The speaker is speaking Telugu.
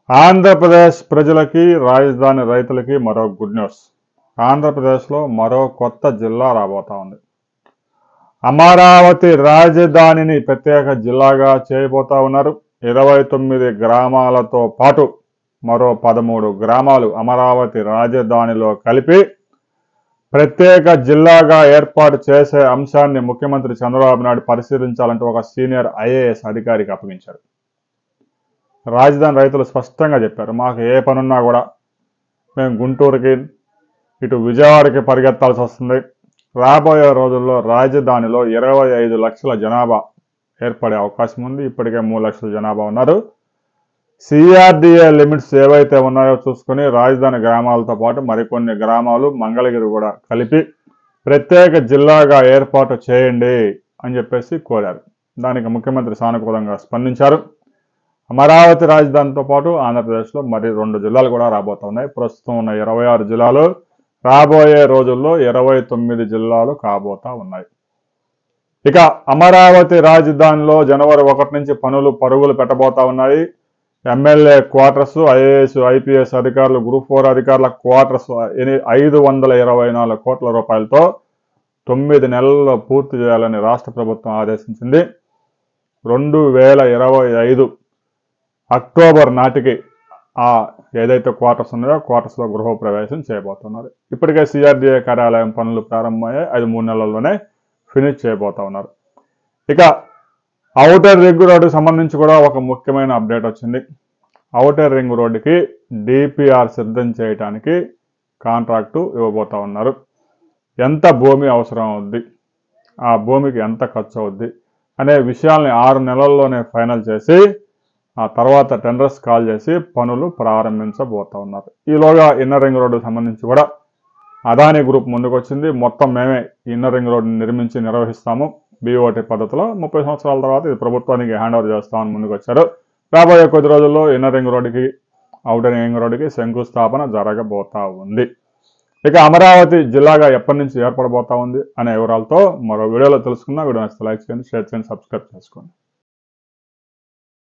ఆంధ్రప్రదేశ్ ప్రజలకి రాజధాని రైతులకి మరో గుడ్ న్యూస్ ఆంధ్రప్రదేశ్లో మరో కొత్త జిల్లా రాబోతా ఉంది అమరావతి రాజధానిని ప్రత్యేక జిల్లాగా చేయబోతా ఉన్నారు ఇరవై తొమ్మిది గ్రామాలతో పాటు మరో పదమూడు గ్రామాలు అమరావతి రాజధానిలో కలిపి ప్రత్యేక జిల్లాగా ఏర్పాటు చేసే అంశాన్ని ముఖ్యమంత్రి చంద్రబాబు నాయుడు పరిశీలించాలంటూ ఒక సీనియర్ ఐఏఎస్ అధికారికి అప్పగించారు రాజధాని రైతులు స్పష్టంగా చెప్పారు మాకు ఏ పనున్నా కూడా మేము గుంటూరుకి ఇటు విజయవాడకి పరిగెత్తాల్సి వస్తుంది రాబోయే రోజుల్లో రాజధానిలో ఇరవై ఐదు లక్షల జనాభా ఏర్పడే అవకాశం ఉంది ఇప్పటికే మూడు లక్షల జనాభా ఉన్నారు సిఆర్డిఏ లిమిట్స్ ఏవైతే ఉన్నాయో చూసుకొని రాజధాని గ్రామాలతో పాటు మరికొన్ని గ్రామాలు మంగళగిరి కూడా కలిపి ప్రత్యేక జిల్లాగా ఏర్పాటు చేయండి అని చెప్పేసి కోరారు దానికి ముఖ్యమంత్రి సానుకూలంగా స్పందించారు అమరావతి రాజధానితో పాటు ఆంధ్రప్రదేశ్లో మరి రెండు జిల్లాలు కూడా రాబోతున్నాయి ప్రస్తుతం ఉన్న ఇరవై ఆరు జిల్లాలు రాబోయే రోజుల్లో ఇరవై తొమ్మిది జిల్లాలు కాబోతా ఉన్నాయి ఇక అమరావతి రాజధానిలో జనవరి ఒకటి నుంచి పనులు పరుగులు పెట్టబోతా ఉన్నాయి ఎమ్మెల్యే క్వార్టర్స్ ఐఏఎస్ ఐపీఎస్ అధికారులు గ్రూప్ ఫోర్ అధికారుల క్వార్టర్స్ ఎని- ఐదు వందల ఇరవై నాలుగు కోట్ల రూపాయలతో తొమ్మిది నెలల్లో పూర్తి చేయాలని రాష్ట్ర ప్రభుత్వం ఆదేశించింది రెండు వేల ఇరవై ఐదు అక్టోబర్ నాటికి ఆ ఏదైతే క్వార్టర్స్ ఉన్నాయో క్వార్టర్స్లో గృహ ప్రవేశం చేయబోతున్నారు ఇప్పటికే సిఆర్డీఏ కార్యాలయం పనులు ప్రారంభమయ్యాయి అది మూడు నెలల్లోనే ఫినిష్ చేయబోతా ఉన్నారు ఇక అవుటర్ రింగ్ రోడ్డుకి సంబంధించి కూడా ఒక ముఖ్యమైన అప్డేట్ వచ్చింది అవుటర్ రింగ్ రోడ్డుకి డిపిఆర్ సిద్ధం చేయడానికి కాంట్రాక్టు ఇవ్వబోతా ఉన్నారు ఎంత భూమి అవసరం అవుద్ది ఆ భూమికి ఎంత ఖర్చు అవుద్ది అనే విషయాల్ని ఆరు నెలల్లోనే ఫైనల్ చేసి ఆ తర్వాత టెండర్స్ కాల్ చేసి పనులు ప్రారంభించబోతా ఉన్నారు ఈలోగా ఇన్నర్ రింగ్ రోడ్డుకు సంబంధించి కూడా అదానీ గ్రూప్ ముందుకు వచ్చింది మొత్తం మేమే ఇన్నర్ రింగ్ రోడ్డు నిర్మించి నిర్వహిస్తాము బీఓటీ పద్ధతిలో ముప్పై సంవత్సరాల తర్వాత ఇది ప్రభుత్వానికి హ్యాండ్ ఓవర్ చేస్తామని ముందుకు వచ్చారు రాబోయే కొద్ది రోజుల్లో ఇన్నర్ రింగ్ రోడ్డుకి అవుటర్ రింగ్ రోడ్డుకి శంకుస్థాపన జరగబోతా ఉంది ఇక అమరావతి జిల్లాగా ఎప్పటి నుంచి ఏర్పడబోతా ఉంది అనే వివరాలతో మరో వీడియోలో తెలుసుకుందాం వీడియో నచ్చితే లైక్ చేయండి షేర్ చేయండి సబ్స్క్రైబ్ చేసుకోండి